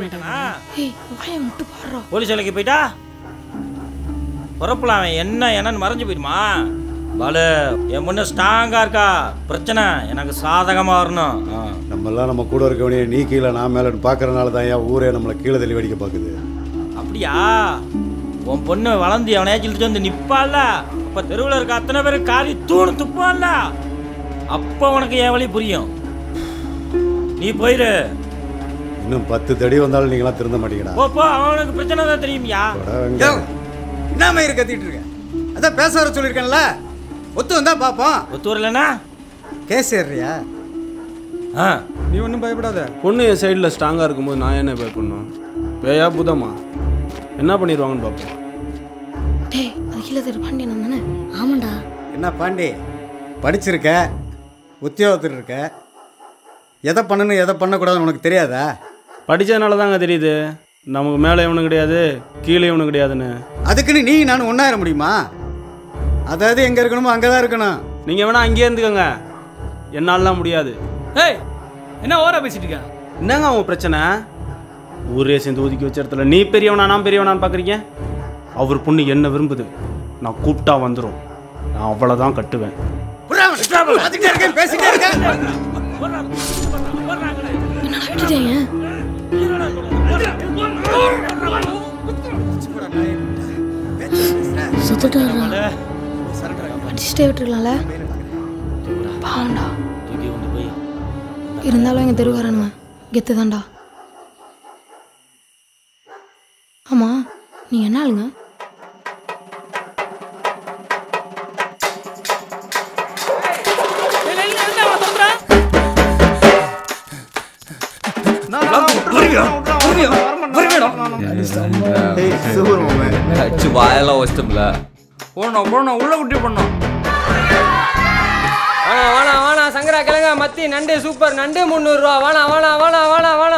போயிட்டானா ஏய் வாயை முட்டு பாடுறா போலீஸ் வேலைக்கு போயிட்டா பொறப்புல அவன் என்ன என்னன்னு மறைஞ்சு போயிடுமா பாலு என் பொண்ணு ஸ்ட்ராங்கா இருக்கா பிரச்சனை எனக்கு சாதகமா வரணும் ஆ. நம்மெல்லாம் நம்ம கூட இருக்கவனே நீ கீழே நான் மேலன்னு பார்க்கறனால தான் ஏன் ஊரே நம்மளை கீழே தள்ளி வெடிக்க பார்க்குது அப்படியா உன் பொண்ணு வளர்ந்து எவனையாச்சும் இழுத்துட்டு வந்து நிப்பால அப்ப தெருவில் இருக்க அத்தனை பேர் காரி தூணு துப்பான்ல அப்ப உனக்கு என் வழி புரியும் நீ போயிரு இன்னும் பத்து தடி வந்தாலும் நீங்களாம் திருந்த மாட்டீங்கடா போ போ அவனுக்கு பிரச்சனை தான் தெரியுமியா போடா, வெங்க. என்ன மயிறு கத்திட்டு இருக்க அதான் பேச வர சொல்லியிருக்கேன்ல ஒத்து வந்தா பார்ப்போம் ஒத்து வரலனா கேஸ் ஏறியா ஆ நீ ஒன்றும் பயப்படாத பொண்ணு என் சைடில் ஸ்ட்ராங்காக இருக்கும்போது நான் என்ன பே பண்ணும் பேயா புதமா என்ன பண்ணிடுவாங்கன்னு பார்ப்போம் டேய் அது கீழே தெரு பாண்டியன் தானே ஆமாண்டா என்ன பாண்டி படிச்சிருக்க உத்தியோகத்தில் இருக்க எதை பண்ணணும் எதை பண்ணக்கூடாதுன்னு உனக்கு தெரியாதா படித்ததுனால தாங்க தெரியுது நமக்கு மேலே இவனு கிடையாது கீழே இவனு கிடையாதுன்னு அதுக்குன்னு நீ நானும் ஒன்றாயிர முடியுமா அதாவது எங்கே இருக்கணுமோ அங்கே தான் இருக்கணும் நீங்கள் வேணால் அங்கேயே இருந்துக்கோங்க என்னாலலாம் முடியாது ஏய் என்ன ஓரா பேசிட்டு இருக்க என்னங்க அவன் பிரச்சனை ஊரே சேர்ந்து ஒதுக்கி வச்ச இடத்துல நீ பெரியவனா நான் பெரியவனான்னு பார்க்குறீங்க அவர் பொண்ணு என்ன விரும்புது நான் கூப்பிட்டா வந்துடும் நான் அவ்வளோதான் கட்டுவேன் பார்த்துட்டே இருக்கேன் பேசிட்டே இருக்கேன் என்ன விட்டுட்டேங்க சுத்துட்டாரா அடிச்சுட்டே விட்டுருக்கலாம்ல பாவண்டா தூக்கி கொண்டு போய் இருந்தாலும் எங்கள் தெருவாரனுங்க கெத்து தான்டா ஆமாம் நீங்கள் என்ன ஆளுங்க அடிச்சு வாயெல்லாம் வச்சிட்டோம்ல போனோம் போனோம் உள்ள குட்டி பண்ணோம் வாணா வாணா வாணா சங்கரா கிழங்க மத்தி நண்டு சூப்பர் நண்டு முந்நூறுரூவா வாணா வாணா வாணா வாணா வாணா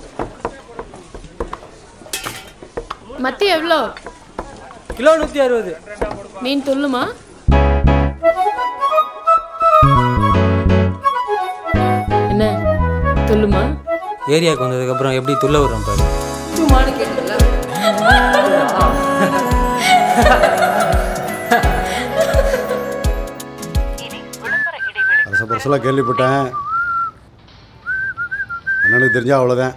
மத்தி எவ்வளோ கிலோ நூற்றி அறுபது மீன் துள்ளுமா என்ன துள்ளுமா ஏரியாவுக்கு வந்ததுக்கப்புறம் எப்படி துள்ள விடுறோம் பாரு அரச பரசலாக கேள்விப்பட்டேன் அண்ணனுக்கு தெரிஞ்சா அவ்வளோதான்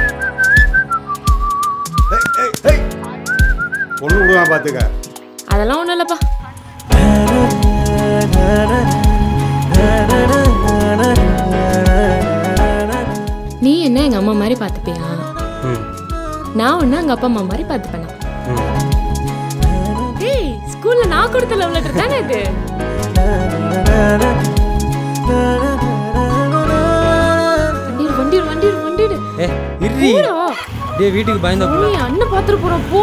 பொண்ணு விடுவான் பார்த்துக்க அதெல்லாம் ஒன்றும் இல்லைப்பா நீ என்ன எங்க அம்மா மாதிரி பார்த்துப்பியா ம் நான் ஒன்று எங்க அப்பா அம்மா மாதிரி பார்த்துப்பேன் ஏய் ஸ்கூல்ல நான் கொடுத்த லவ் லெட்டர் தானே இது வண்டிடு வண்டிடு வண்டிடு வண்டிடு ஏ இர்ரி போடா. டேய் வீட்டுக்கு பயந்த நீ அண்ணன் பார்த்துட்டு போறோம் போ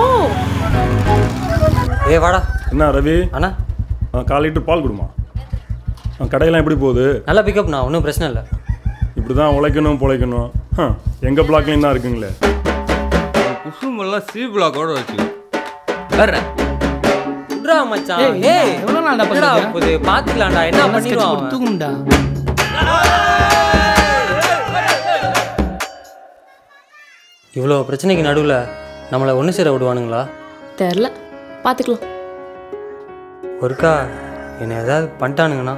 ஏ வாடா என்ன ரவி அண்ணா ஆ, கால் லிட்டர் பால் கொடுமா ஆ, கடையெல்லாம் எப்படி போகுது நல்லா பிக்கப்ண்ணா ஒன்றும் பிரச்சனை இல்லை இப்படி தான் உழைக்கணும் பொழைக்கணும் ஹம், எங்க பிளாக்லையும் தான் இருக்குங்களே குசுமெல்லாம் சி பிளாக்கோட வச்சு வர்றேன் விட்றா மச்சான் ஏய், ஏய் எவ்வளவு நாள்டா என்னடா பண்ணிருக்க? போகுது பார்த்துக்கலாம்டா என்ன பண்ணிடுவான் அவன்? தூங்கும்டா இவ்வளோ பிரச்சனைக்கு நடுவில் நம்மளை ஒன்று சேர விடுவானுங்களா தெரில பார்த்துக்கலாம் ஒருக்கா என்னை ஏதாவது பண்ணிட்டானுங்கண்ணா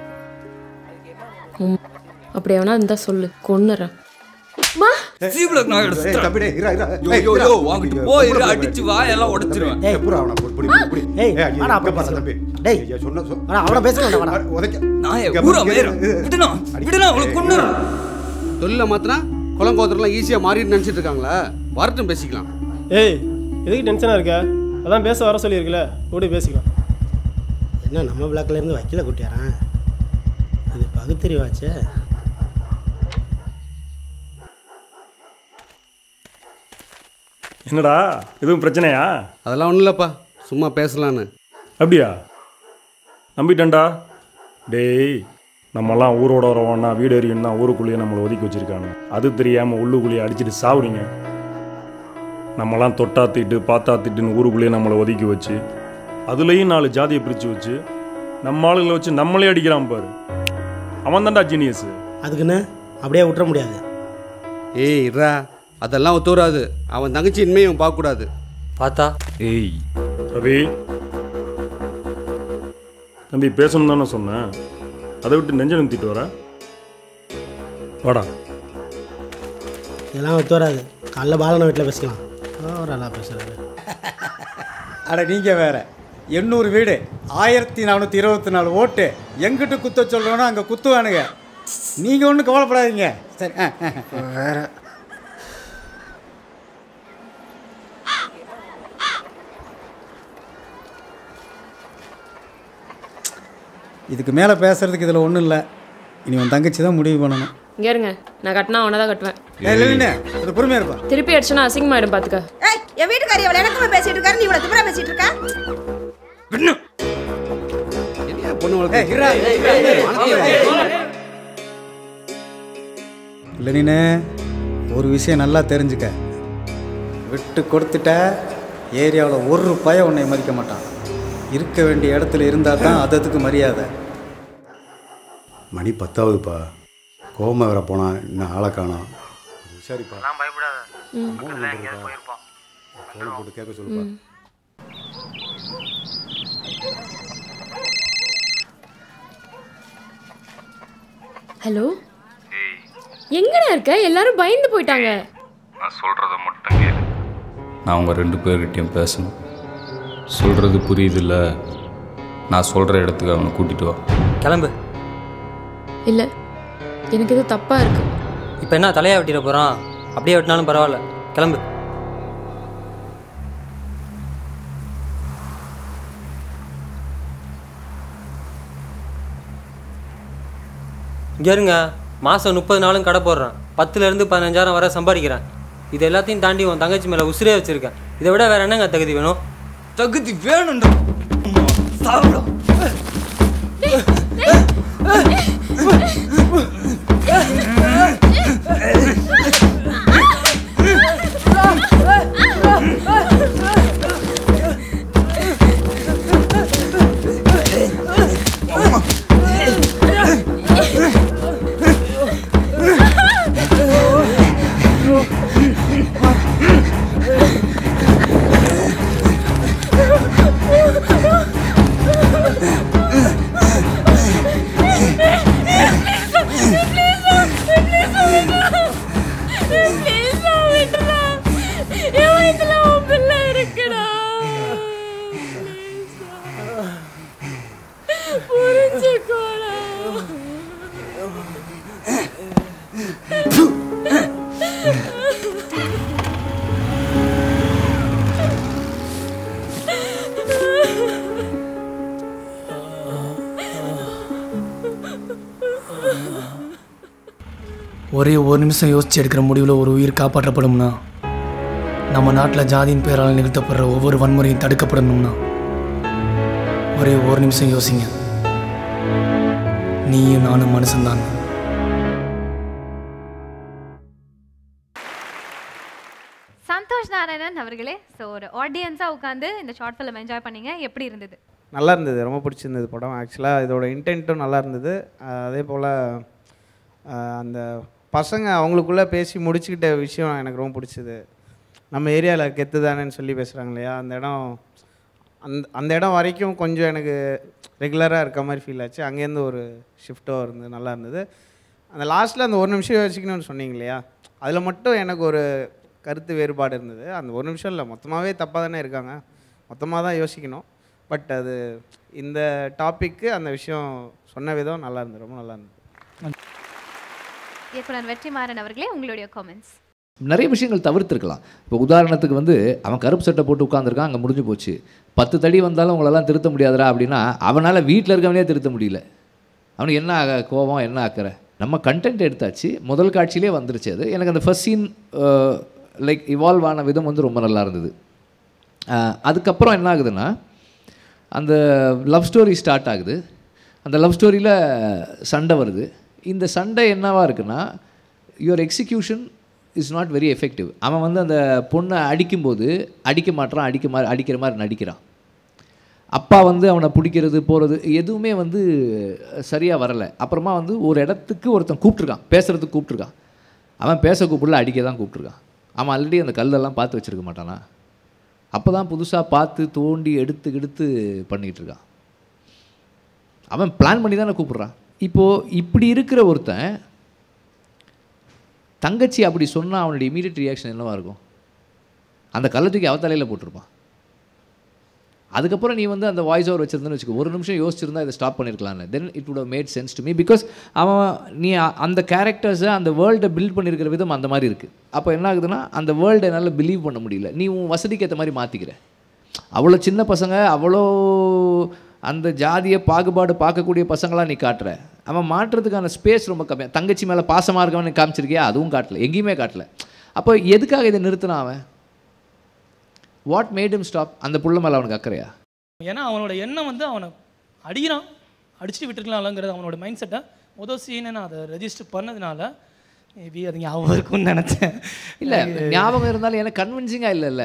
ம், அப்படி எவனா இருந்தா சொல்லு கொன்னுறேன் சி பிளாக் நான் ஏய், எடுத்துட்டேன் தம்பி, டேய், இரா, இரா. யோ ஏய், யோ இரா. யோ வாங்கிட்டு இங்க, போ புறா இரு போய். அடிச்சு வாயெல்லாம் உடைச்சிருவேன் ஏய், புறா, அவனை புடி, புடி, புடி, புடி. ஏய், ஏய், ஐயோ, வாடா, இங்க அப்பா பாரு, பேசலாம். தம்பி. டேய். ஐயா, சொன்னா சொ- வாடா, அவனை பேச வேண்டாம், வாடா. உதைக்க. நான் இங்க ஊரா பாரு, மேயிரும் இரு, இரு. விடுனா விடுனா அவளுக்கு கொண்டு தொழிலை மாத்தினா குளங்கோத்திரம்லாம் ஈஸியாக மாறிட்டு நினச்சிட்டு இருக்காங்களா வரட்டும் பேசிக்கலாம் ஏய் எதுக்கு டென்ஷனாக இருக்க அதான் பேச வர சொல்லியிருக்கல கூட பேசிக்கலாம் என்ன நம்ம பிளாக்ல இருந்து வக்கீல கூட்டியாரான் இது பகுத்தறிவாச்சே என்னடா எதுவும் பிரச்சனையா அதெல்லாம் ஒன்றும் இல்லைப்பா சும்மா பேசலான்னு அப்படியா நம்பிட்டேன்டா டேய் நம்மலாம் ஊரோட வரவோம்னா வீடு எறியும் தான் ஊருக்குள்ளேயே நம்மளை ஒதுக்கி வச்சிருக்காங்க அது தெரியாமல் உள்ளுக்குள்ளேயே அடிச்சிட்டு சாவுறீங்க நம்மலாம் தொட்டாத்திட்டு பாத்தாத்திட்டுன்னு ஊருக்குள்ளேயே நம்மளை ஒதுக்கி வச்சு அதுலேயும் நாலு ஜாதியை பிரித்து வச்சு நம்ம ஆளுங்களை வச்சு நம்மளே அடிக்கிறான் பாரு அவன் தான்டா ஜீனியஸு அதுக்குன்னு அப்படியே விட்டுற முடியாது ஏய் இரா அதெல்லாம் ஒத்து வராது அவன் தங்கச்சி இனிமேல் பார்க்கக்கூடாது பார்த்தா ஏய் ரவி தம்பி பேசணும் தானே சொன்னேன் அதை விட்டு நெஞ்ச நிறுத்திட்டு வர வாடா இதெல்லாம் ஒத்து வராது காலைல பாலன வீட்டில் பேசிக்கலாம் ஒரு ஆளாக பேசுகிறாரு அட நீங்கள் வேற எண்ணூறு வீடு ஆயிரத்தி நானூற்றி இருபத்தி நாலு ஓட்டு எங்கிட்டு குத்த சொல்கிறோன்னா அங்கே குத்துவானுங்க நீங்கள் ஒன்றும் கவலைப்படாதீங்க சரி ஆ, ஆ, ஆ. வேற இதுக்கு மேலே பேசுறதுக்கு இதில் ஒன்றும் இல்லை இனி உன் தங்கச்சி தான் முடிவு பண்ணணும் இங்க இருங்க நான் கட்டினா அவனை தான் கட்டுவேன் ஏய், இல்லை, இல்லை, அது பொறுமையாக இருப்பா திருப்பி அடிச்சுனா அசிங்கமாயிடும் பாத்துக்க ஏய் என் வீட்டுக்காரி அவளை எனக்குமே பேசிட்டு இருக்காரு நீ இவ்வளவு திமிரா பேசிட்டு இருக்க பொண்ணு ஏய், இருடா. இல்லை நீனு ஒரு விஷயம் நல்லா தெரிஞ்சுக்க விட்டு கொடுத்துட்ட ஏரியாவில் ஒரு பய உன்னை மதிக்க மாட்டான் இருக்க வேண்டிய இடத்துல இருந்தால் தான் அது அதுக்கு மரியாதை மணி பத்தாவதுப்பா கோமா வேற போனா இன்னும் ஆளை காணோம் விசாரிப்பா ஃபோன் போட்டு கேட்க சொல்லுப்பா ஹலோ எங்கடா இருக்க எல்லாரும் பயந்து போயிட்டாங்க நான் சொல்கிறத மட்டும் கேளு நான் உங்கள் ரெண்டு பேர்கிட்டயும் பேசணும் சொல்கிறது புரியுதுல்ல நான் சொல்கிற இடத்துக்கு அவனை கூட்டிகிட்டு வா கிளம்பு இல்ல எனக்கு இது தப்பா இருக்கு இப்போ என்ன தலையா வெட்டிட போகிறான் அப்படியே வெட்டினாலும் பரவாயில்ல கிளம்பு இங்கே இருங்க மாதம் முப்பது நாளும் கடை போடுறேன் பத்துலேருந்து பதினஞ்சாயிரம் வரை சம்பாதிக்கிறேன் இது எல்லாத்தையும் தாண்டி உன் தங்கச்சி மேலே உசுரே வச்சுருக்கேன் இதை விட வேற என்னங்க தகுதி வேணும் தகுதி வேணும்டா சாப்பிடும் ஒரே ஒரு நிமிஷம் யோசிச்சு எடுக்கிற முடிவில் ஒரு உயிர் காப்பாற்றப்படும்னா நம்ம நாட்டில் ஜாதியின் பேரால் நிறுத்தப்படுற ஒவ்வொரு வன்முறையும் தடுக்கப்படணும்னா ஒரே ஒரு நிமிஷம் யோசிங்க நீயும் நானும் மனுஷன்தான் சந்தோஷ் நாராயணன் அவர்களே ஸோ ஒரு ஆடியன்ஸாக உட்காந்து இந்த ஷார்ட் ஃபிலிம் என்ஜாய் பண்ணீங்க எப்படி இருந்தது நல்லா இருந்தது ரொம்ப பிடிச்சிருந்தது படம் ஆக்சுவலாக இதோட இன்டென்ட்டும் நல்லா இருந்தது அஹ் அதே போல் அந்த பசங்க அவங்களுக்குள்ளே பேசி முடிச்சுக்கிட்ட விஷயம் எனக்கு ரொம்ப பிடிச்சது நம்ம ஏரியாவில் கெத்து தானேன்னு சொல்லி பேசுகிறாங்க இல்லையா அந்த இடம் அந்த அந்த இடம் வரைக்கும் கொஞ்சம் எனக்கு ரெகுலராக இருக்க மாதிரி ஃபீல் ஆச்சு அங்கேருந்து ஒரு ஷிஃப்ட்டோ இருந்தது நல்லா இருந்தது அந்த லாஸ்ட்டில் அந்த ஒரு நிமிஷம் யோசிக்கணும்னு சொன்னீங்க இல்லையா அதில் மட்டும் எனக்கு ஒரு கருத்து வேறுபாடு இருந்தது அந்த ஒரு நிமிஷம் இல்லை மொத்தமாகவே தப்பாக தானே இருக்காங்க மொத்தமாக தான் யோசிக்கணும் பட் அது இந்த டாப்பிக்கு அந்த விஷயம் சொன்ன விதம் நல்லா இருந்தது ரொம்ப நல்லா இருந்தது இயக்குனர் வெற்றிமாறன் அவர்களே உங்களுடைய காமெண்ட்ஸ் நிறைய விஷயங்கள் தவிர்த்திருக்கலாம் இப்போ உதாரணத்துக்கு வந்து அவன் கருப்பு சட்டை போட்டு உட்காந்துருக்கான் அங்கே முடிஞ்சு போச்சு பத்து தடி வந்தாலும் உங்களெல்லாம் திருத்த முடியாதுடா அப்படின்னா அவனால் வீட்டில் இருக்கவனே திருத்த முடியல அவனுக்கு என்ன ஆக- கோபம் என்ன அக்கறை நம்ம கண்டென்ட் எடுத்தாச்சு முதல் காட்சியிலே வந்துருச்சு அது எனக்கு அந்த ஃபர்ஸ்ட் சீன் லைக் இவால்வ் ஆன விதம் வந்து ரொம்ப நல்லா இருந்தது அஹ், அதுக்கப்புறம் என்ன ஆகுதுன்னா அந்த லவ் ஸ்டோரி ஸ்டார்ட் ஆகுது அந்த லவ் ஸ்டோரியில் சண்டை வருது இந்த சண்டை என்னவா இருக்குன்னா your execution is not very effective அவன் வந்து அந்த பொண்ணை அடிக்கும்போது அடிக்க மாட்றான் அடிக்க மாதிரி அடிக்கிற மாதிரி நடிக்கிறான் அப்பா வந்து அவனை பிடிக்கிறது போகிறது எதுவுமே வந்து சரியாக வரலை அப்புறமா வந்து ஒரு இடத்துக்கு ஒருத்தன் கூப்பிட்ருக்கான் பேசுகிறதுக்கு கூப்பிட்ருக்கான் அவன் பேச கூப்பிடல அடிக்க தான் கூப்பிட்ருக்கான் அவன் ஆல்ரெடி அந்த கல்லெல்லாம் பார்த்து வச்சிருக்க மாட்டானா அப்போ தான் புதுசாக பார்த்து தோண்டி எடுத்து எடுத்து பண்ணிகிட்டு இருக்கான் அவன் பிளான் பண்ணி தானே கூப்பிட்றான் இப்போது இப்படி இருக்கிற ஒருத்தன் தங்கச்சி அப்படி சொன்னால் அவனுடைய இமீடியட் ரியாக்ஷன் என்னவா இருக்கும் அந்த கல்லை தூக்கி அவ தலையில் போட்டிருப்பான் அதுக்கப்புறம் நீ வந்து அந்த வாய்ஸ் ஓவர் வச்சிருந்தேன்னு வச்சுக்கோ ஒரு நிமிஷம் யோசிச்சிருந்தா இதை ஸ்டாப் பண்ணியிருக்கலாம்ல then it would have made sense to me because அவன் நீ அ- அந்த கேரக்டர்ஸை அந்த வேர்ல்டை பில்ட் பண்ணியிருக்கிற விதம் அந்த மாதிரி இருக்குது அப்போ என்ன ஆகுதுன்னா அந்த வேர்ல்டை என்னால் பிலீவ் பண்ண முடியல நீ உன் வசதிக்கு ஏற்ற மாதிரி மாற்றிக்கிற அவ்வளோ சின்ன பசங்க அவ்வளோ அந்த ஜாதிய பாகுபாடு பார்க்கக்கூடிய பசங்களாக நீ காட்டுற அவன் மாற்றுறதுக்கான ஸ்பேஸ் ரொம்ப கம்மியாக தங்கச்சி மேலே பாசமாக இருக்கவன் நீ காமிச்சிருக்கியா அதுவும் காட்டல எங்கேயுமே காட்டல அப்போ எதுக்காக இதை நிறுத்தினான் அவன் வாட் மேட் him ஸ்டாப் அந்த புள்ள மேலே அவனுக்கு அக்கறையா ஏன்னா அவனோட எண்ணம் வந்து அவனை அடிக்கிறான் அடிச்சுட்டு விட்டுருக்கலாம்லங்கிறது அவனோட மைண்ட் செட்டை முதல் சீனை நான் அதை ரெஜிஸ்டர் பண்ணதுனால மேபி அது ஞாபகம் இருக்கும்னு நினச்சேன் இல்லை ஞாபகம் இருந்தாலும் எனக்கு கன்வின்சிங்காக இல்லைல்ல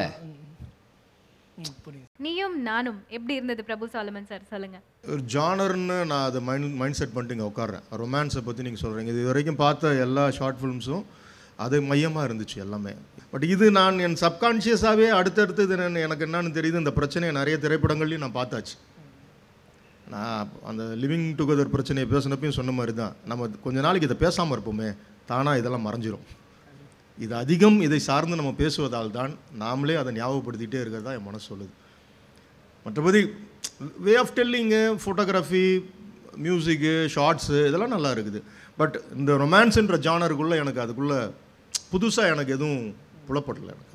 நீயும் நானும் எப்படி இருந்தது பிரபு சாலமன் சார் சொல்லுங்க ஒரு ஜானர்னு நான் அதை மைண்ட் மைண்ட் செட் பண்ணிட்டு இங்கே உட்காடுறேன் ரொமான்ஸை பற்றி நீங்கள் சொல்கிறீங்க இது வரைக்கும் பார்த்த எல்லா ஷார்ட் ஃபிலிம்ஸும் அது மையமாக இருந்துச்சு எல்லாமே பட் இது நான் என் சப்கான்ஷியஸாகவே அடுத்தடுத்து இது என்ன- எனக்கு என்னன்னு தெரியுது இந்த பிரச்சனையை நிறைய திரைப்படங்கள்லையும் நான் பார்த்தாச்சு நான் அந்த லிவிங் டுகெதர் பிரச்சனையை பேசினப்பையும் சொன்ன மாதிரி தான் நம்ம கொஞ்ச நாளைக்கு இதை பேசாமல் இருப்போமே தானாக இதெல்லாம் மறைஞ்சிரும் இது அதிகம் இதை சார்ந்து நம்ம பேசுவதால் தான் நாமளே அதை ஞாபகப்படுத்திகிட்டே இருக்கிறதா என் மனசு சொல்லுது மற்றபடி way of telling photography music shots இதெல்லாம் நல்லா இருக்குது பட் இந்த ரொமான்ஸ்ன்ற ஜானருக்குள்ளே எனக்கு அதுக்குள்ளே புதுசாக எனக்கு எதுவும் புலப்படல எனக்கு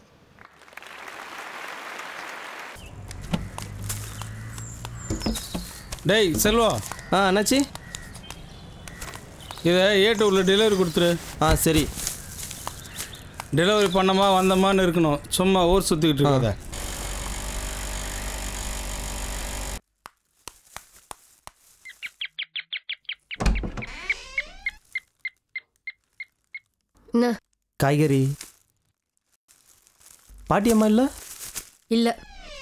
டேய் செல்வா ஆ அண்ணாச்சி இதை ஏ டூரில் டெலிவரி கொடுத்துரு ஆ சரி டெலிவரி பண்ணமா வந்தமான்னு இருக்கணும் சும்மா ஊர் சுற்றிக்கிட்டு இருக்காத என்ன காய்கறி பாட்டியம்மா இல்லை இல்லை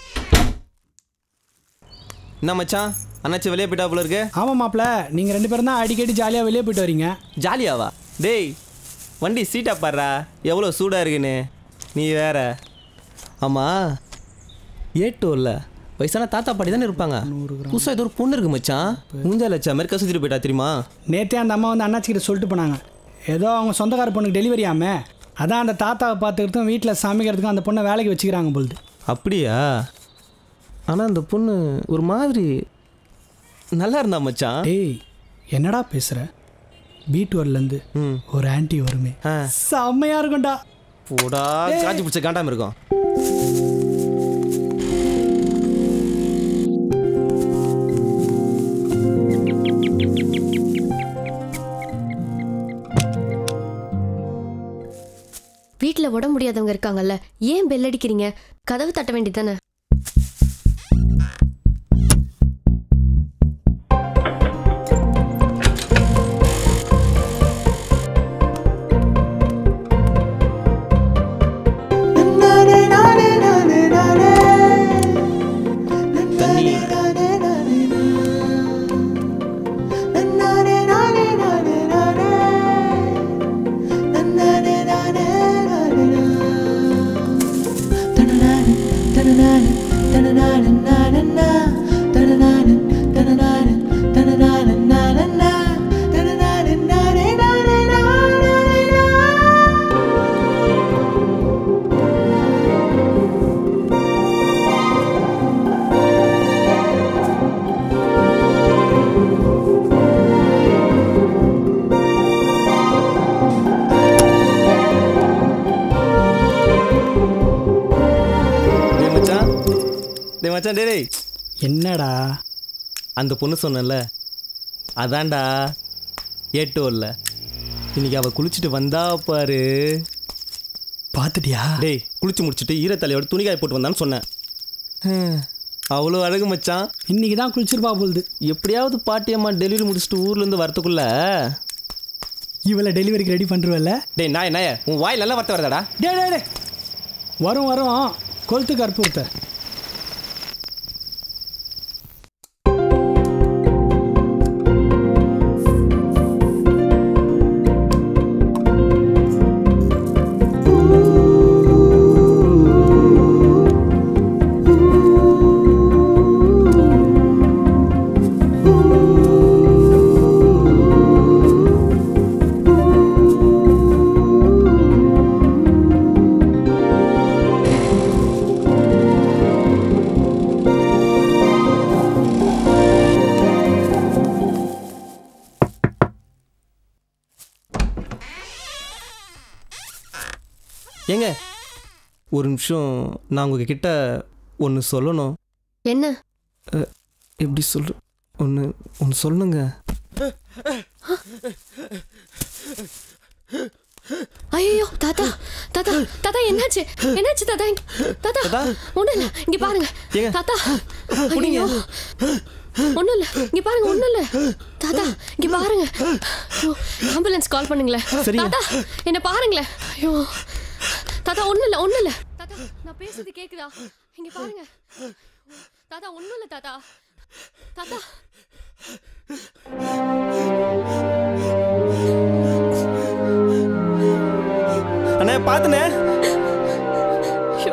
என்ன மச்சான் அண்ணாச்சி வெளியே போயிட்டா போல இருக்கு ஆமாம் மாப்ள நீங்கள் ரெண்டு பேரும் தான் அடிக்கடி ஜாலியாக வெளியே போயிட்டு வரீங்க ஜாலியாவா டேய் வண்டி சீட்டா பாடுறா எவ்வளோ சூடாக இருக்குன்னு நீ வேற ஆமாம் ஏட்டூரில் வயசான தாத்தா பாட்டி தானே இருப்பாங்க புதுசாக ஏதோ ஒரு பொண்ணு இருக்கு மச்சான் மூஞ்சா லட்சம் மாதிரி கசுத்திட்டு போயிட்டா தெரியுமா நேற்றே அந்த அம்மா வந்து அண்ணாச்சிக்கிட்ட சொல்லிட்டு போனாங்க ஏதோ அவங்க சொந்தக்கார பொண்ணுக்கு டெலிவரி ஆமே அதான் அந்த தாத்தாவை பார்த்துக்கிறதும் வீட்டில் சமைக்கிறதுக்கும் அந்த பொண்ணை வேலைக்கு வச்சுக்கிறாங்க பொழுது அப்படியா ஆனால் அந்த பொண்ணு ஒரு மாதிரி நல்லா இருந்தா மச்சான் டேய் என்னடா பேசுகிற பீட்வர்லேருந்து ஒரு ஆன்ட்டி வருமே செம்மையாக இருக்கும்டா போடா ஏய். காஞ்சி பிடிச்ச காண்டாம இருக்கும் வீட்டில் உடம்பு முடியாதவங்க இருக்காங்கல்ல ஏன் பெல் அடிக்கிறீங்க கதவு தட்ட வேண்டியதானே டேய் மச்சான் டேய் மச்சான் டேய் டேய் என்னடா அந்த பொண்ணு சொன்னல அதான்டா ஏட்டோல்ல இன்னைக்கு அவ குளிச்சுட்டு வந்தா பாரு பார்த்துட்டியா டேய் குளிச்சு முடிச்சுட்டு ஈரத்தலையோட துணிக்காய போட்டு வந்தான்னு சொன்னேன் ஹம், அவ்வளோ அழகு மச்சான் இன்னைக்கு தான் குளிச்சிருப்பா போகுது எப்படியாவது பாட்டியம்மா டெலிவரி முடிச்சுட்டு ஊர்லேருந்து வரத்துக்குள்ள இவளை டெலிவரிக்கு ரெடி பண்ணுருவல்ல டேய் நாய் நாய உன் வாய் நல்லா வார்த்தை வருதாடா டே டே டே வரும் வரும் கொளுத்து கற்பூரத்தை ஒரு நிமிஷம் நான் உங்ககிட்ட ஒன்று சொல்லணும் என்ன அஹ், எப்படி சொல்ற ஒன்று ஒன்று சொல்லுங்க ஐயோ தாத்தா தாத்தா தாத்தா என்னாச்சு என்னாச்சு தாத்தா இங்க- தாத்தா ஒண்ணும் இல்ல இங்க பாருங்க ஏங்க? தாத்தா ஐயோ ஒண்ணும் இல்ல இங்க பாருங்க ஒண்ணும் இல்ல தாத்தா இங்க பாருங்க ஐயோ, ஆம்புலன்ஸ் கால் பண்ணுங்களேன் சரிங்க. தாத்தா என்ன பாருங்களேன் ஐயோ தாத்தா ஒண்ணும் இல்ல ஒண்ணும் இல்ல தாத்தா நான் பேசுறது கேக்குதா இங்க பாருங்க தாத்தா ஒண்ணும் இல்ல தாத்தா தாத்தா அண்ணே பார்த்துண்ணே ஐயோ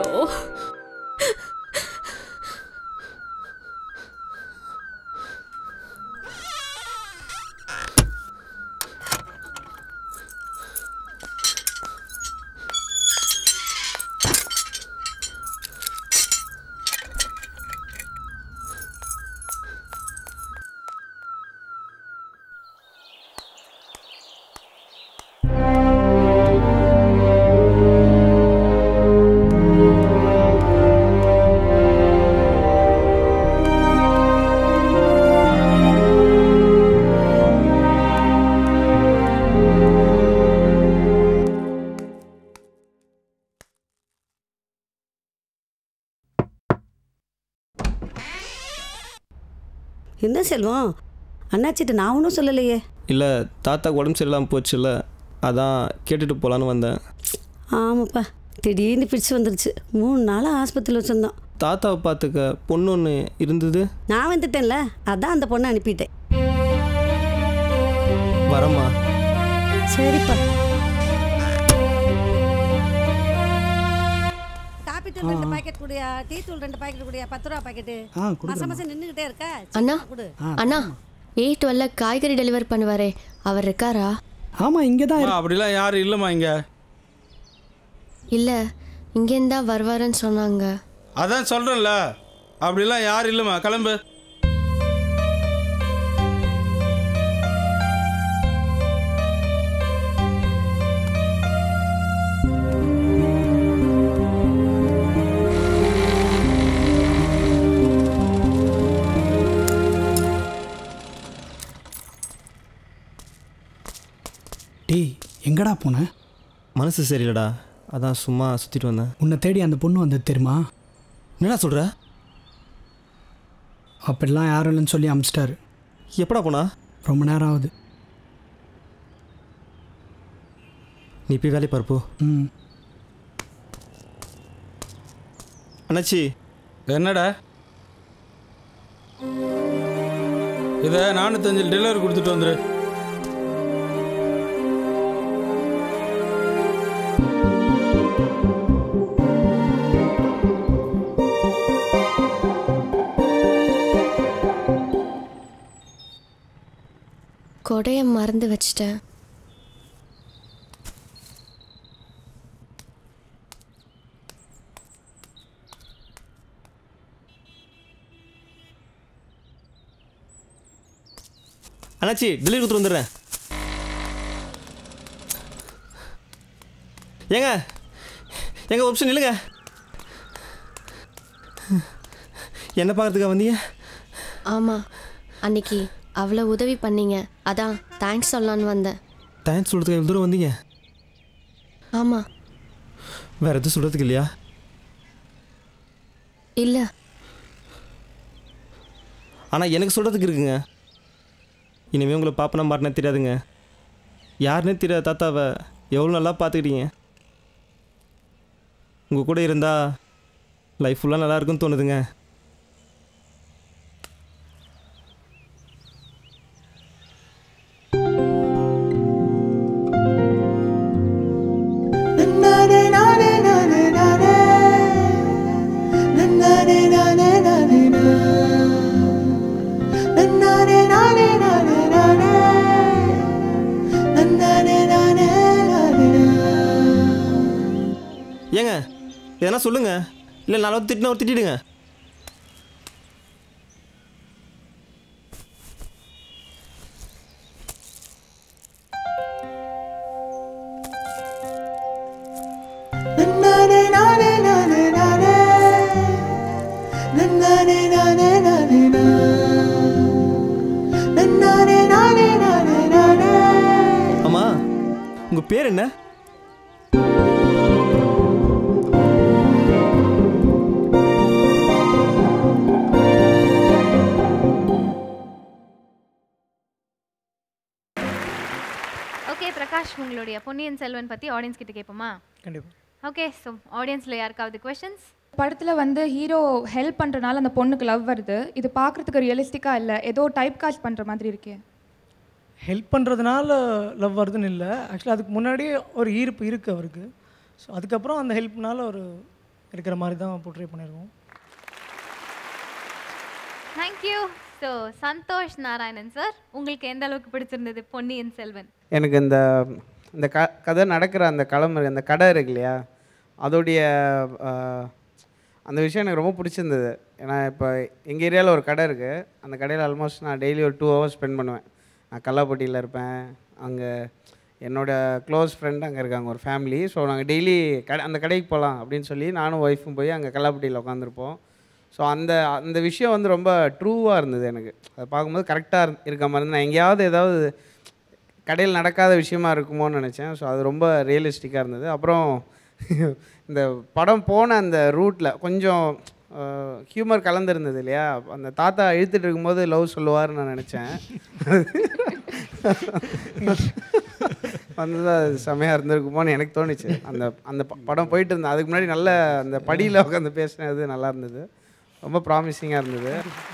என்ன செல்வம் அண்ணாச்சிட்ட நான் ஒன்றும் சொல்லலையே இல்லை தாத்தா உடம்பு சரியில்லாமல் போச்சுல்ல அதான் கேட்டுட்டு போகலான்னு வந்தேன் ஆமாப்பா திடீர்னு பிடிச்சு வந்துருச்சு மூணு நாளாக ஆஸ்பத்திரியில் வச்சுருந்தோம் தாத்தாவை பார்த்துக்க பொண்ணு ஒன்று இருந்தது நான் வந்துட்டேன்ல அதான் அந்த பொண்ணை அனுப்பிட்டேன் வரம்மா சரிப்பா காப்பி தூள் ரெண்டு பாக்கெட் குடியா டீ தூள் ரெண்டு பாக்கெட் குடியா பத்து ரூபா பாக்கெட்டு ஆ, கொடுக்குறேம்மா. மாசம் மாசம் நின்றுக்கிட்டே இருக்கா அண்ணா கொடு அண்ணா எயிட் டுவெல்ல காய்கறி டெலிவர் பண்ணுவாரே அவர் இருக்காரா ஆமா இங்கே தான் அப்படிலாம் யாரும் இல்லைம்மா இங்கே இல்ல இங்கேருந்து தான் வருவாருன்னு சொன்னாங்க அதான் சொல்கிறேன்ல அப்படிலாம் யாரும் இல்லைம்மா கிளம்பு டேய் எங்கடா போன மனசு சரியில்லடா அதான் சும்மா சுற்றிட்டு வந்தேன் உன்னை தேடி அந்த பொண்ணு வந்தது தெரியுமா என்னடா சொல்கிற அப்படிலாம் யாரும் இல்லைன்னு சொல்லி அமிச்சிட்டாரு எப்படா போனா ரொம்ப நேரம் ஆகுது நீ போய் வேலையை பார்ப்போ ம் அண்ணாச்சி என்னடா இதை நானூத்தஞ்சு டெலிவரி கொடுத்துட்டு வந்துரு கொடைய மறந்து வச்சிட்டேன் அண்ணாச்சி டெலிவரி கொடுத்துட்டு வந்துடுறேன் ஏங்க எங்க ஒரு நிமிஷம் நில்லுங்க என்ன பார்க்கறதுக்கா வந்தீங்க ஆமா அன்னைக்கு அவ்வளோ உதவி பண்ணீங்க அதான் தேங்க்ஸ் சொல்லலான்னு வந்தேன் தேங்க்ஸ் சொல்கிறதுக்கு எவ்வளோ தூரம் வந்தீங்க ஆமா வேற எதுவும் சொல்கிறதுக்கு இல்லையா இல்ல ஆனால் எனக்கு சொல்கிறதுக்கு இருக்குங்க இனிமேல் உங்களை பாப்பனா மாட்டினா தெரியாதுங்க யாருன்னே தெரியாத தாத்தாவை எவ்வளோ நல்லா பார்த்துக்கிட்டீங்க உங்கள் கூட இருந்தால் லைஃப் ஃபுல்லாக நல்லா இருக்குன்னு தோணுதுங்க ஏங்க எதனா சொல்லுங்க இல்லை நாலு திட்டினா ஒரு திட்டிடுங்க நானே நானே பேர் என்ன ஓகே பிரகாஷ் உங்களுடைய பொன்னியின் செல்வன் பற்றி ஆடியன்ஸ் கிட்ட கேட்போமா கண்டிப்பாக ஓகே ஸோ ஆடியன்ஸில் யாருக்காவது கொஷின்ஸ் படத்தில் வந்து ஹீரோ ஹெல்ப் பண்ணுறனால அந்த பொண்ணுக்கு லவ் வருது இது பார்க்குறதுக்கு ரியலிஸ்டிக்காக இல்லை ஏதோ டைப் காஸ்ட் பண்ணுற மாதிரி இருக்கே ஹெல்ப் பண்ணுறதுனால லவ் வருதுன்னு இல்லை ஆக்சுவலாக அதுக்கு முன்னாடியே ஒரு ஈர்ப்பு இருக்குது அவருக்கு ஸோ அதுக்கப்புறம் அந்த ஹெல்ப்னால ஒரு இருக்கிற மாதிரி தான் போர்ட்ரே பண்ணியிருக்கோம் thank you so Santhosh Narayanan sir உங்களுக்கு எந்த அளவுக்கு பிடிச்சிருந்தது பொன்னியின் செல்வன் எனக்கு இந்த இந்த க கதை நடக்கிற அந்த களம் இருக்கு அந்த கடை இருக்கு இல்லையா அதோடைய ஆஹ், அந்த விஷயம் எனக்கு ரொம்ப பிடிச்சிருந்தது ஏன்னா இப்போ எங்கள் ஏரியாவில் ஒரு கடை இருக்குது அந்த கடையில் ஆல்மோஸ்ட் நான் டெய்லி ஒரு டூ ஹவர்ஸ் ஸ்பெண்ட் பண்ணுவேன் நான் கல்லாப்பட்டியில் இருப்பேன் அங்கே என்னோடய க்ளோஸ் ஃப்ரெண்ட் அங்கே இருக்காங்க ஒரு ஃபேமிலி ஸோ நாங்கள் டெய்லி கடை அந்த கடைக்கு போகலாம் அப்படின்னு சொல்லி நானும் ஒய்ஃபும் போய் அங்கே கல்லாப்பட்டியில் உட்காந்துருப்போம் ஸோ அந்த அந்த விஷயம் வந்து ரொம்ப ட்ரூவாக இருந்தது எனக்கு அதை பார்க்கும்போது கரெக்டாக இருக்க மாதிரி இருந்தது. நான் எங்கேயாவது ஏதாவது கடையில் நடக்காத விஷயமா இருக்குமோன்னு நினச்சேன் ஸோ அது ரொம்ப ரியலிஸ்டிக்காக இருந்தது அப்புறம் இந்த படம் போன அந்த ரூட்டில் கொஞ்சம் ஹியூமர் கலந்துருந்தது இல்லையா அந்த தாத்தா இழுத்துட்டு இருக்கும்போது லவ் சொல்லுவார்னு நான் நினச்சேன் வந்தது அது செமையாக இருந்திருக்குமோன்னு எனக்கு தோணுச்சு அந்த அந்த ப- படம் போயிட்டு இருந்தேன் அதுக்கு முன்னாடி நல்ல அந்த படியில் உட்காந்து பேசினது நல்லா இருந்தது ரொம்ப ப்ராமிசிங்காக இருந்தது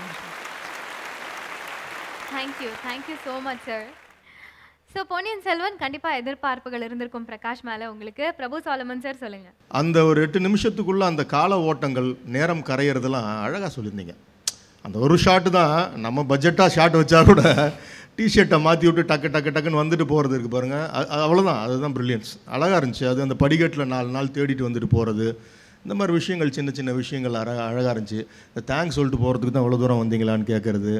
thank you thank you so much sir so Ponniyin Selvan கண்டிப்பாக எதிர்பார்ப்புகள் இருந்திருக்கும் பிரகாஷ் மேலே உங்களுக்கு பிரபு சாலமன் சார் சொல்லுங்கள் அந்த ஒரு எட்டு நிமிஷத்துக்குள்ள அந்த கால ஓட்டங்கள் நேரம் கரையிறதெல்லாம் அழகாக சொல்லியிருந்தீங்க அந்த ஒரு ஷாட்டு தான் நம்ம பட்ஜெட்டாக ஷாட் வச்சா கூட டிஷர்ட்டை மாற்றி விட்டு டக்கு டக்கு டக்குன்னு வந்துட்டு போகிறது இருக்குது பாருங்கள் அவ்வளோதான் அதுதான் ப்ரில்லியன்ஸ் அழகாக இருந்துச்சு அது அந்த படிக்கட்டில் நாலு நாள் தேடிட்டு வந்துட்டு போகிறது இந்த மாதிரி விஷயங்கள் சின்ன சின்ன விஷயங்கள் அழ அழகாக இருந்துச்சு இந்த தேங்க்ஸ் சொல்லிட்டு போகிறதுக்கு தான் இவ்வளோ தூரம் வந்தீங்களான்னு கேட்குறது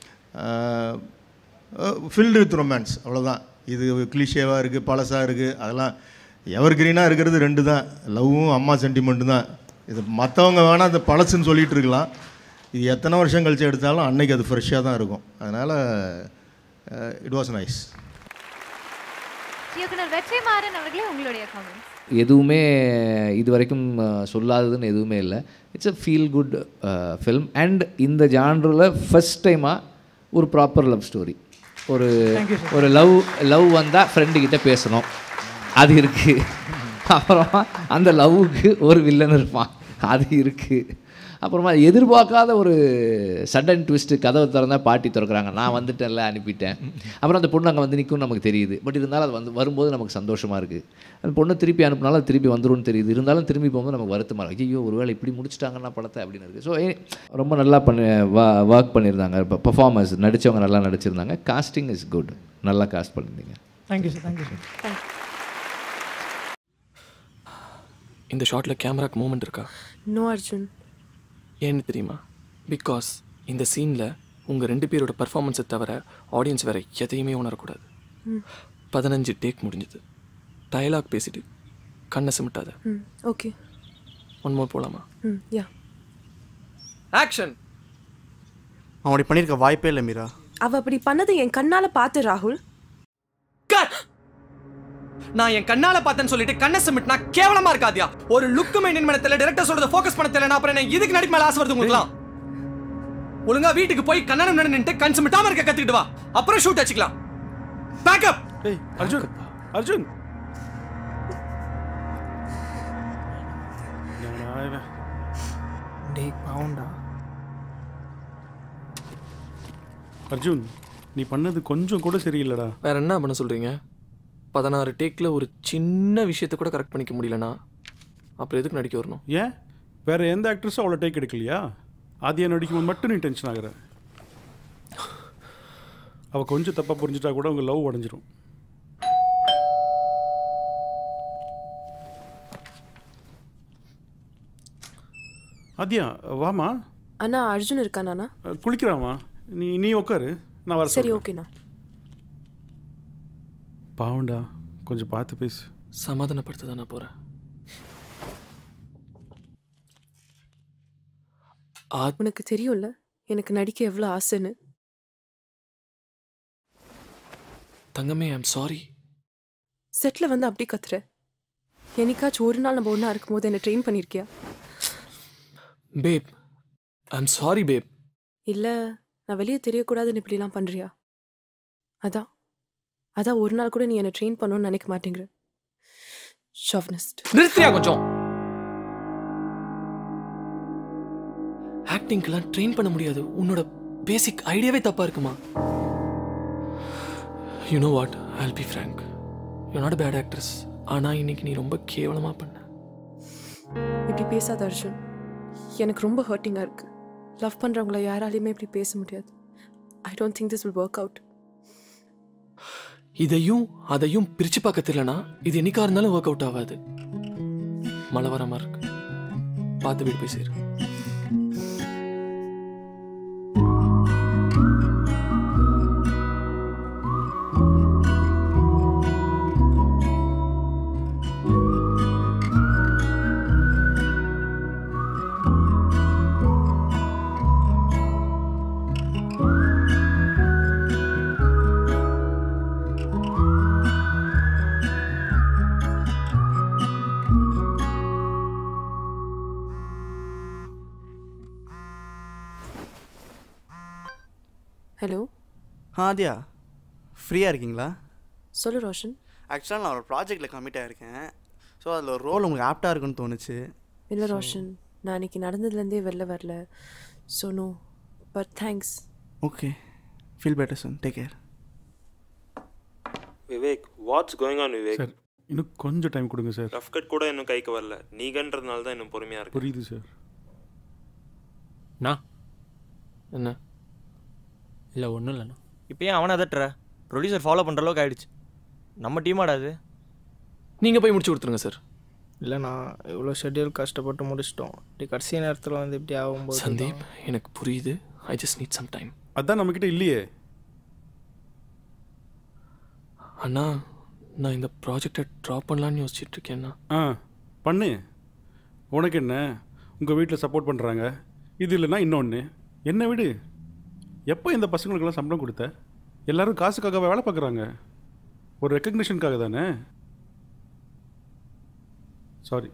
ஃபில்டு வித் ரொமான்ஸ் அவ்வளோதான் இது கிளிஷேவாக இருக்குது பழசாக இருக்குது அதெல்லாம் எவர் கிரீனாக இருக்கிறது ரெண்டு தான் லவ்வும் அம்மா சென்டிமெண்ட்டு தான் இது மற்றவங்க வேணால் அந்த பழசுன்னு சொல்லிட்டு இருக்கலாம் இது எத்தனை வருஷம் கழிச்சு எடுத்தாலும் அன்னைக்கு அது ஃப்ரெஷ்ஷாக தான் இருக்கும் அதனால் இட் வாஸ் நைஸ் இயக்குனர் வெற்றிமாறன் அவர்களே உங்களுடைய கமெண்ட்ஸ் எதுவுமே இது வரைக்கும் அஹ், சொல்லாததுன்னு எதுவுமே இல்லை it's a feel good film and இந்த ஜான்ரில் ஃபஸ்ட் டைமாக ஒரு ப்ராப்பர் லவ் ஸ்டோரி ஒரு ஒரு லவ் லவ் வந்தால் ஃப்ரெண்டுக்கிட்ட பேசணும் அது இருக்குது அப்புறமா அந்த லவ்வுக்கு ஒரு வில்லன் இருப்பான் அது இருக்குது அப்புறமா எதிர்பார்க்காத ஒரு சடன் ட்விஸ்ட்டு கதவை திறந்தா பாட்டி திறக்கிறாங்க நான் வந்துட்டேன்ல அனுப்பிட்டேன் அப்புறம் அந்த பொண்ணு அங்கே வந்து நிற்கும் நமக்கு தெரியுது பட் இருந்தாலும் அது வந்து வரும்போது நமக்கு சந்தோஷமாக இருக்குது அந்த பொண்ணு திருப்பி அனுப்புனாலும் அது திருப்பி வந்துரும்னு தெரியுது இருந்தாலும் திரும்பி போகும்போது நமக்கு வருத்தமாக இருக்கு ஐயோ ஒருவேளை இப்படி முடிச்சிட்டாங்கன்னா படத்தை அப்படின்னு இருக்குது ஸோ ரொம்ப நல்லா பண்ணி ஒர்க் பண்ணியிருந்தாங்க இப்போ பர்ஃபார்மன்ஸ் நடித்தவங்க நல்லா நடிச்சிருந்தாங்க காஸ்டிங் இஸ் குட் நல்லா காஸ்ட் பண்ணியிருந்தீங்க தேங்க்யூ சார் தேங்க்யூ சார் இந்த ஷாட்டில் கேமராக்கு மூமெண்ட் இருக்கா நோ அர்ஜுன் ஏன்னு தெரியுமா பிகாஸ் இந்த சீனில் உங்கள் ரெண்டு பேரோட பர்ஃபார்மன்ஸை தவிர ஆடியன்ஸ் வேறு எதையுமே உணரக்கூடாது ம் பதினஞ்சு டேக் முடிஞ்சது டயலாக் பேசிட்டு கண்ணை சிமிட்டாத ம் ஓகே ஒன் மோர் போகலாமா ம் யா ஆக்ஷன் அவன் அப்படி பண்ணியிருக்க வாய்ப்பே இல்லை மீரா அவ அப்படி பண்ணதை என் கண்ணால பார்த்து ராகுல் நான் என் கண்ணால பார்த்தேன்னு சொல்லிட்டு கண்ணை சமிட்னா கேவலமா இருக்காதியா ஒரு லுக் மெயின்டைன் பண்ண தெரியல டேரக்டர் சொல்றத ஃபோக்கஸ் பண்ண தெரியல அப்புறம் என்ன இதுக்கு நடிப்பு மேல ஆசை வருது உங்களுக்குலாம் ஒழுங்கா வீட்டுக்கு போய் கண்ணாடி முன்னாடி நின்று கண் சிமிட்டாம இருக்க கத்துக்கிட்டு வா அப்புறம் ஷூட் வச்சுக்கலாம் பேக்கப் ஏய் அர்ஜுன் அர்ஜுன் டேய் பாவண்டா அர்ஜுன் நீ பண்ணது கொஞ்சம் கூட சரியில்லைடா வேற என்ன பண்ண சொல்றீங்க பதினாறு டேக்கில் ஒரு சின்ன விஷயத்தை கூட கரெக்ட் பண்ணிக்க முடியலனா அப்புறம் எதுக்கு நடிக்க வரணும் ஏன் வேற எந்த ஆக்ட்ரஸும் அவ்வளோ டேக் எடுக்கலையா ஆதியா நடிக்கும்போது மட்டும் நீ டென்ஷன் ஆகுற அவ கொஞ்சம் தப்பா புரிஞ்சுட்டா கூட உங்க லவ் உடஞ்சிரும் ஆதியா வாமா அண்ணா அர்ஜுன் இருக்கானா குளிக்கிறாமா நீ நீ உட்காரு நான் வர சரி சொல்றேன். ஓகேண்ணா பாவண்டா கொஞ்சம் பார்த்து பேசு சமாதானப்படுத்த தான் நான் போகிறேன் உனக்கு தெரியும்ல எனக்கு நடிக்க எவ்வளோ ஆசைன்னு தங்கமே ஐம் சாரி செட்டில் வந்து அப்படி கத்துற என்னைக்காச்சும் ஒரு நாள் நம்ம ஒன்றா இருக்கும்போது என்னை ட்ரெயின் பண்ணியிருக்கியா பேப் ஐம் சாரி பேப் இல்லை நான் வெளியே தெரியக்கூடாதுன்னு இப்படிலாம் பண்ணுறியா அதான் அதான் ஒரு நாள் கூட நீ என்னை ட்ரெயின் பண்ணணும்னு நினைக்க மாட்டேங்கிற ஷாவ்னிஸ்ட் நிறுத்தியா கொஞ்சம் ஆக்டிங்க்கெல்லாம் ட்ரெயின் பண்ண முடியாது உன்னோட பேசிக் ஐடியாவே தப்பா இருக்குமா you know what I'll be frank you not bad actress ஆனா இன்னைக்கு நீ ரொம்ப கேவலமா பண்ண இப்படி பேசாத அர்ஜுன் எனக்கு ரொம்ப ஹர்ட்டிங்காக இருக்கு லவ் பண்ணுறவங்கள யாராலையுமே இப்படி பேச முடியாது I don't think this will work out இதையும் அதையும் பிரிச்சு பார்க்க தெரியலனா இது என்னைக்கா இருந்தாலும் ஒர்க் அவுட் ஆகாது மழை வர மாதிரி இருக்கு பார்த்து வீடு போய் சேரு ஹலோ ஆதியா ஃப்ரீயாக இருக்கீங்களா சொல்லு ரோஷன் ஆக்சுவலாக நான் ஒரு ப்ராஜெக்டில் கமிட் ஆகிருக்கேன் ஸோ அதில் ஒரு ரோல் உங்களுக்கு ஆப்டாக இருக்குன்னு தோணுச்சு இல்லை ரோஷன் நான் இன்னைக்கு நடந்ததுலேருந்தே வெளில வரல so no but thanks okay feel better son take care Vivek what's going on Vivek sir இன்னும் கொஞ்சம் டைம் கொடுங்க சார் ரஃப் கட் கூட இன்னும் கைக்கு வரல நீங்கன்றதுனால தான் இன்னும் பொறுமையாக இருக்கு புரியுது சார் நான் என்ன இல்லை ஒன்றும் இல்லைண்ணா இப்போ ஏன் அவனை அதட்டுற ப்ரொடியூசர் ஃபாலோ பண்ணுற அளவுக்கு ஆயிடுச்சு நம்ம டீமாடா அது நீங்க போய் முடிச்சு கொடுத்துருங்க சார் இல்லைண்ணா இவ்வளோ ஷெட்யூல் கஷ்டப்பட்டு முடிச்சிட்டோம் இப்படி கடைசி நேரத்தில் வந்து இப்படி ஆகும்போது சந்தீப் எனக்கு புரியுது I just need some time அதான் நம்மக்கிட்ட இல்லையே அண்ணா நான் இந்த ப்ராஜெக்டை ட்ராப் பண்ணலான்னு யோசிச்சுட்டு இருக்கேன்னா ஆ பண்ணு உனக்கு என்ன உங்கள் வீட்டில் சப்போர்ட் பண்ணுறாங்க இது இல்லைன்னா இன்னொன்று என்ன விடு எப்போ இந்த பசங்களுக்கெல்லாம் சம்பளம் கொடுத்த எல்லாரும் காசுக்காக வேலை பார்க்குறாங்க ஒரு ரெக்கக்னிஷனுக்காக தானே சாரி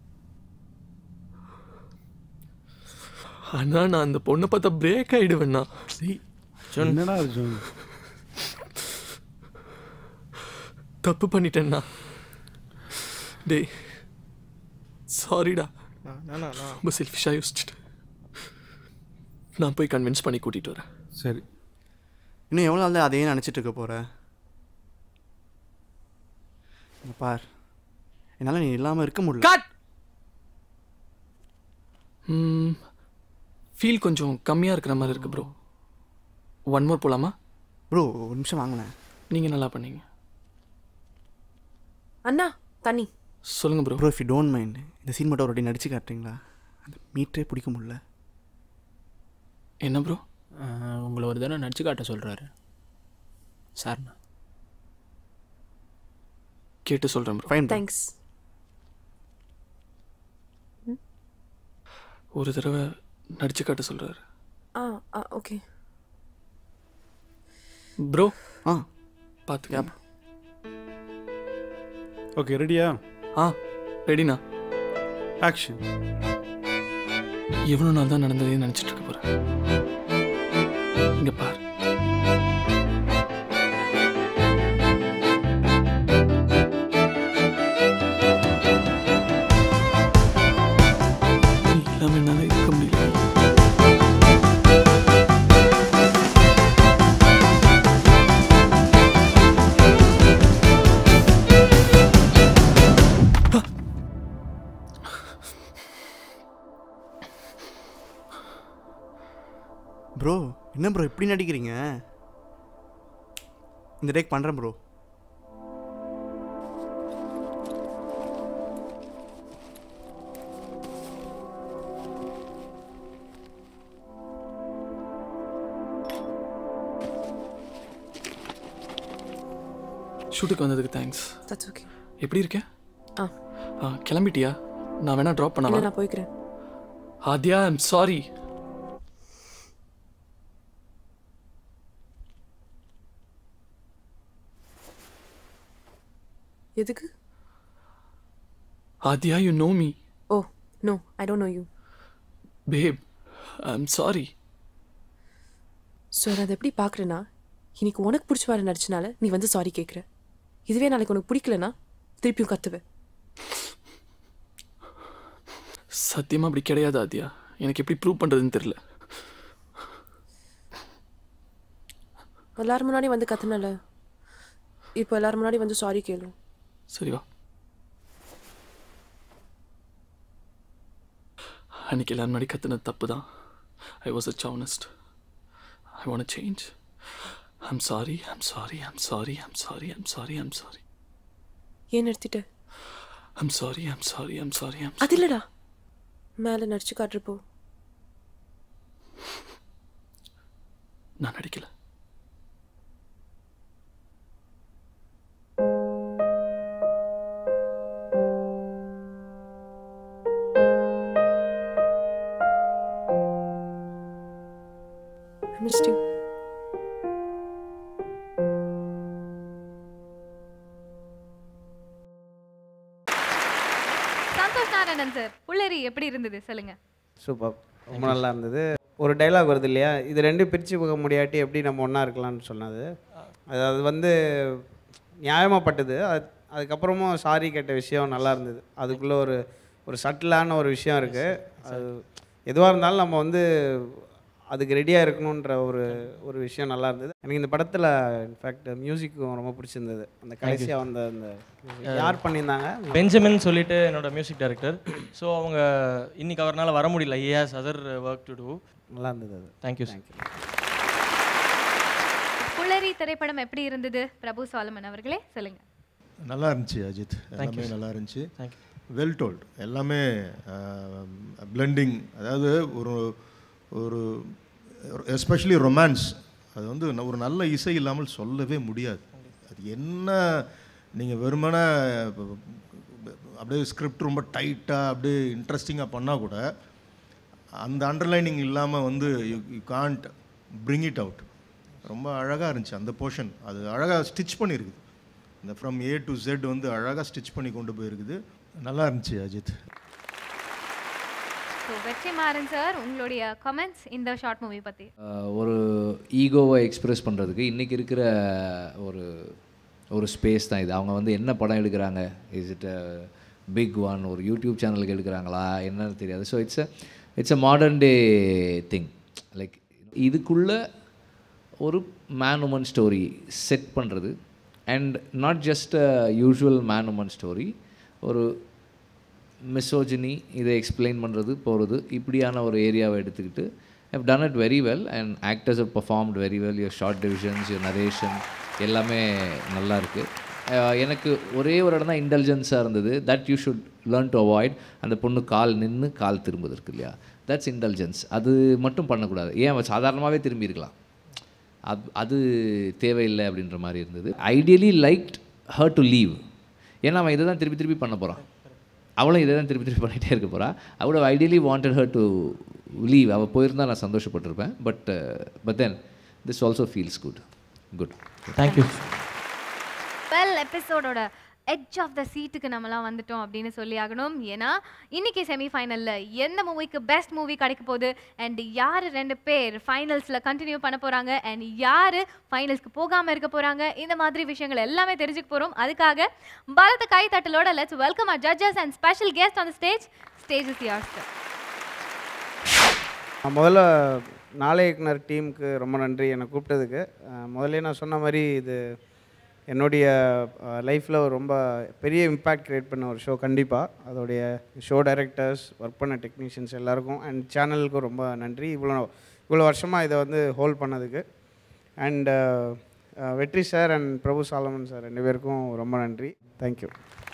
அண்ணா நான் அந்த பொண்ணை பார்த்தா பிரேக் ஆயிடுவேண்ணா என்னடா அர்ஜுன் தப்பு பண்ணிட்டேன்னா டேய் சாரிடா அண்ணா, அண்ணா. ரொம்ப செல்ஃபிஷாக யோசிச்சுட்டு நான் போய் கன்வின்ஸ் பண்ணி கூட்டிகிட்டு வரேன் சரி இன்னும் எவ்வளோ நாள் தான் அதையே நினச்சிட்டு இருக்க போகிற இங்க பார் என்னால் நீ இல்லாமல் இருக்க முடியல ஃபீல் கொஞ்சம் கம்மியாக இருக்கிற மாதிரி இருக்கு ப்ரோ ஒன் மோர் போகலாமா ப்ரோ ஒரு நிமிஷம் வாங்கினேன் நீங்கள் நல்லா பண்ணீங்க அண்ணா தண்ணி சொல்லுங்கள் bro bro if you don't mind இந்த சீன் மட்டும் ஒரு வாட்டி நடிச்சு காட்டுறீங்களா அந்த மீட்டரே பிடிக்க முடியல என்ன ப்ரோ உங்களை ஒரு தடவை நடிச்சு காட்ட சொல்கிறாரு சார்ண்ணா கேட்டு சொல்கிறேன் ப்ரோ ஃபைன் தேங்க்ஸ் ஒரு தடவை நடிச்சு காட்ட சொல்கிறாரு ஆ ஆ ஓகே ப்ரோ ஆ பார்த்துக்க ஓகே ரெடியா ஆ ரெடிண்ணா ஆக்ஷன் எவ்வளோ நாள் தான் நடந்ததே நினச்சிட்டு இருக்க போகிறேன் இங்கே பார் நீ இல்லாம என்னால இருக்க முடியல ப்ரோ என்ன ப்ரோ இப்படி நடிக்கிறீங்க இந்த டேக் பண்ணுறேன் ப்ரோ ஷூட்டுக்கு வந்ததுக்கு தேங்க்ஸ் தட்ஸ் ஓகே எப்படி இருக்க ஆ ஆ கிளம்பிட்டியா நான் வேணா ட்ராப் இல்லை பண்ணவா நான் போய்க்கிறேன் ஆத்யா ஐம் சாரி எதுக்கு Aadhya you know me oh no I don't know you babe I am sorry so நான் அதை எப்படி பார்க்குறேன்னா இன்னைக்கு உனக்கு பிடிச்ச மாதிரி நடிச்சனால நீ வந்து சாரி கேட்குற இதுவே நாளைக்கு உனக்கு பிடிக்கலனா திருப்பியும் கத்துவேன் சத்தியமா அப்படி கிடையாது ஆத்யா எனக்கு எப்படி ப்ரூவ் பண்றதுன்னு தெரியல எல்லாரும் முன்னாடி வந்து கத்துனல இப்போ எல்லாரும் முன்னாடி வந்து சாரி கேளு சரி வா அன்னைக்கு எல்லாரும் முன்னாடி கத்துனது தப்பு தான் I was a chauvinist I want change I'm sorry I'm sorry I'm sorry I'm sorry I'm sorry I'm sorry ஏன் நிறுத்திட்ட I'm sorry I'm sorry I'm sorry I'm அது இல்லடா மேலே நடிச்சு காட்டுறப்போ நான் நடிக்கல I missed you. Santhosh Narayanan sir புள்ளரி எப்படி இருந்தது சொல்லுங்க சூப்பர் ரொம்ப நல்லா இருந்தது ஒரு டைலாக் வருது இல்லையா இது ரெண்டும் பிரித்து போக முடியாட்டி எப்படி நம்ம ஒன்றா இருக்கலாம்னு சொன்னது அது அது வந்து நியாயமாப்பட்டது அது அதுக்கப்புறமும் சாரி கேட்ட விஷயம் நல்லா இருந்தது அதுக்குள்ளே ஒரு ஒரு சட்டிலான ஒரு விஷயம் இருக்குது அது எதுவாக இருந்தாலும் நம்ம வந்து அதுக்கு ரெடியாக இருக்கணுன்ற ஒரு ஒரு விஷயம் நல்லா இருந்தது எனக்கு இந்த படத்தில் இன்ஃபேக்ட் மியூசிக்கும் ரொம்ப பிடிச்சிருந்தது அந்த கடைசியாக வந்த அந்த music. யார் பண்ணியிருந்தாங்க பெஞ்சமின் சொல்லிட்டு என்னோட மியூசிக் டைரக்டர் ஸோ அவங்க இன்னைக்கு அவர்னால வர முடியல he has other work to do நல்லா இருந்தது அது தேங்க்யூ புள்ளரி திரைப்படம் எப்படி இருந்தது பிரபு சாலமன் அவர்களே சொல்லுங்க நல்லா இருந்துச்சு அஜித் எல்லாமே you. நல்லா இருந்துச்சு Thank வெல் டோல்ட் எல்லாமே பிளெண்டிங் அதாவது ஒரு ஒரு எஸ்பெஷலி ரொமான்ஸ் அது வந்து ந- ஒரு நல்ல இசை இல்லாமல் சொல்லவே முடியாது அது என்ன நீங்கள் வெறுமனே இப்ப- அப்படியே ஸ்கிரிப்ட் ரொம்ப டைட்டாக அப்படியே இன்ட்ரெஸ்டிங்காக பண்ணால் கூட அந்த அண்டர்லைனிங் இல்லாமல் வந்து you you can't bring it out ரொம்ப அழகாக இருந்துச்சு அந்த போர்ஷன் அது அழகாக ஸ்டிச் பண்ணியிருக்குது இந்த ஃப்ரம் ஏ டு Z வந்து அழகாக ஸ்டிச் பண்ணி கொண்டு போயிருக்குது நல்லா இருந்துச்சு அஜித் ஸோ வெற்றிமாறன் சார் உங்களுடைய கமெண்ட்ஸ் இந்த ஷார்ட் மூவி பற்றி ஆஹ் ஒரு ஈகோவை எக்ஸ்பிரஸ் பண்ணுறதுக்கு இன்றைக்கி இருக்கிற ஒரு ஒரு ஸ்பேஸ் தான் இது அவங்க வந்து என்ன படம் எடுக்கிறாங்க இஸ் இட் பிக் ஒன் ஒரு யூடியூப் சேனலுக்கு எடுக்கிறாங்களா என்னன்னு தெரியாது so it's it's a modern day thing like இதுக்குள்ளே ஒரு மேன் உமன் ஸ்டோரி செட் பண்ணுறது and not just usual man woman story ஒரு மிசோஜினி இதை எக்ஸ்பிளைன் பண்ணுறது போகிறது இப்படியான ஒரு ஏரியாவை எடுத்துக்கிட்டு how done it very well and actors have performed very well your shot divisions your narration எல்லாமே நல்லா இருக்குது எனக்கு ஒரே ஒரு இடம் தான் இன்டெலிஜென்ஸாக இருந்தது that you should learn to avoid அந்த பொண்ணு கால் நின்று கால் திரும்புது இருக்கு இல்லையா தட்ஸ் இன்டெலிஜென்ஸ் அது மட்டும் பண்ணக்கூடாது ஏன் அவன் சாதாரணமாகவே திரும்பி இருக்கலாம் அது அது தேவையில்லை அப்படின்ற மாதிரி இருந்தது ideally liked her to leave ஏன்னா அவன் இதை தான் திருப்பி திருப்பி பண்ண போகிறான் அவளும் இதை தான் திருப்பி திருப்பி பண்ணிகிட்டே இருக்க போகிறா அவட ideally wanted her to leave அவள் போயிருந்தா நான் சந்தோஷப்பட்டிருப்பேன் but but then this also feels good good thank you well எபிசோடோட எட்ஜ் ஆஃப் த சீட்டுக்கு நம்மலாம் வந்துட்டோம் அப்படின்னு சொல்லி ஆகணும் ஏன்னா இன்னைக்கு செமிஃபைனலில் எந்த மூவிக்கு பெஸ்ட் மூவி கிடைக்க போகுது அண்ட் யார் ரெண்டு பேர் ஃபைனல்ஸில் கண்டினியூ பண்ண போகிறாங்க அண்ட் யார் ஃபைனல்ஸ்க்கு போகாமல் இருக்க போகிறாங்க இந்த மாதிரி விஷயங்கள் எல்லாமே தெரிஞ்சுக்க போகிறோம் அதுக்காக பலத்த கை தட்டலோட let's welcome our judges and special guest on stage stage is yours நான் முதல்ல நாளை இயக்குனர் டீமுக்கு ரொம்ப நன்றி என்னை கூப்பிட்டதுக்கு அஹ் முதல்ல நான் சொன்ன மாதிரி இது என்னுடைய லைஃப்பில் ரொம்ப பெரிய இம்பேக்ட் க்ரியேட் பண்ண ஒரு ஷோ கண்டிப்பாக அதோடைய ஷோ டைரக்டர்ஸ் ஒர்க் பண்ண டெக்னீஷியன்ஸ் எல்லாருக்கும் அண்ட் சேனலுக்கும் ரொம்ப நன்றி இவ்வளோ இவ்வளோ வருஷமாக இதை வந்து ஹோல்ட் பண்ணதுக்கு and Vetri sir and Prabhu Solomon sir ரெண்டு பேருக்கும் ரொம்ப நன்றி தேங்க்யூ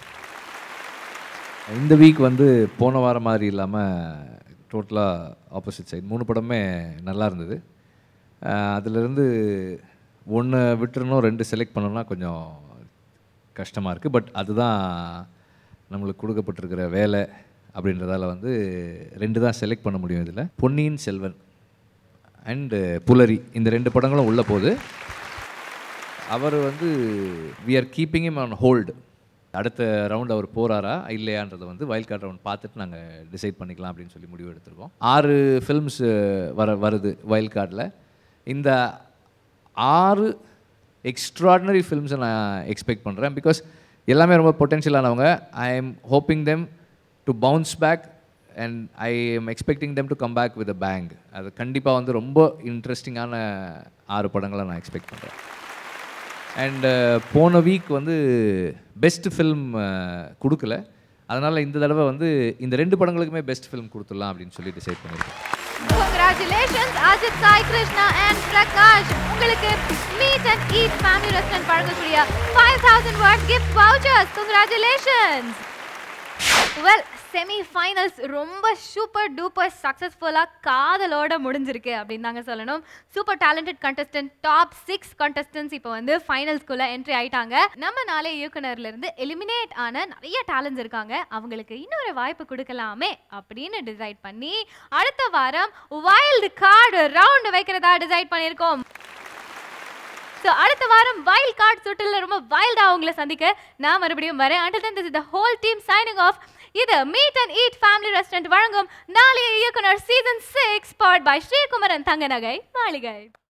இந்த வீக் வந்து போன வாரம் மாதிரி இல்லாமல் டோட்டலாக ஆப்போசிட் சைடு மூணு படமே நல்லா இருந்தது அதிலிருந்து ஒன்று விட்டுறணும் ரெண்டு செலக்ட் பண்ணணும்னா கொஞ்சம் கஷ்டமாக இருக்குது பட் அதுதான் நம்மளுக்கு கொடுக்கப்பட்டிருக்கிற வேலை அப்படின்றதால வந்து ரெண்டு தான் செலக்ட் பண்ண முடியும் இதில் பொன்னியின் செல்வன் அண்டு புலரி இந்த ரெண்டு படங்களும் உள்ளே போகுது அவர் வந்து we are keeping him on hold அடுத்த ரவுண்ட் அவர் போகிறாரா இல்லையான்றதை வந்து வைல்ட் கார்டு ரவுண்ட் பார்த்துட்டு நாங்கள் டிசைட் பண்ணிக்கலாம் அப்படின்னு சொல்லி முடிவு எடுத்திருக்கோம் ஆறு ஃபில்ம்ஸ் வர வருது வைல்ட் கார்டில் இந்த ஆறு எக்ஸ்ட்ராடினரி ஃபில்ம்ஸை நான் எக்ஸ்பெக்ட் பண்ணுறேன் பிகாஸ் எல்லாமே ரொம்ப பொட்டென்ஷியலானவங்க I am hoping them to bounce back and I am expecting them to come back with a bang அது கண்டிப்பாக வந்து ரொம்ப இன்ட்ரெஸ்டிங்கான ஆறு படங்களை நான் எக்ஸ்பெக்ட் பண்ணுறேன் அண்டு போன வீக் வந்து பெஸ்ட் ஃபில்ம் கொடுக்கல அதனால் இந்த தடவை வந்து இந்த ரெண்டு படங்களுக்குமே பெஸ்ட் ஃபில்ம் கொடுத்துடலாம் அப்படின்னு சொல்லி டிசைட் பண்ணியிருக்கேன் கங்க்ராச்சுலேஷன்ஸ் அஜித் சாய் கிருஷ்ணா அண்ட் பிரகாஷ் உங்களுக்கு Meet and eat family restaurant வழங்கக்கூடிய five thousand worth gift vouchers congratulations well semi finals ரொம்ப சூப்பர் டூப்பர் சக்ஸஸ்ஃபுல்லாக காதலோட முடிஞ்சிருக்கு அப்படின்னு தாங்க சொல்லணும் super talented contestant top six contestants இப்போ வந்து ஃபைனல்ஸ்குள்ளே என்ட்ரி ஆயிட்டாங்க நம்ம நாளே இயக்குனர்லேருந்து எலிமினேட் ஆன நிறைய டேலண்ட்ஸ் இருக்காங்க அவங்களுக்கு இன்னொரு வாய்ப்பு கொடுக்கலாமே அப்படின்னு டிசைட் பண்ணி அடுத்த வாரம் வைல்டு கார்டு ரவுண்ட் வைக்கிறதா டிசைட் பண்ணியிருக்கோம் ஸோ அடுத்த வாரம் வைல்ட் கார்டு சுற்றில் ரொம்ப வைல்டாக உங்களை சந்திக்க நான் மறுபடியும் வரேன் under then this the whole team signing off இது meet and eat family restaurant வழங்கும் நாளைய இயக்குனர் season six powered by Sreekumaran Thanganagai மாளிகை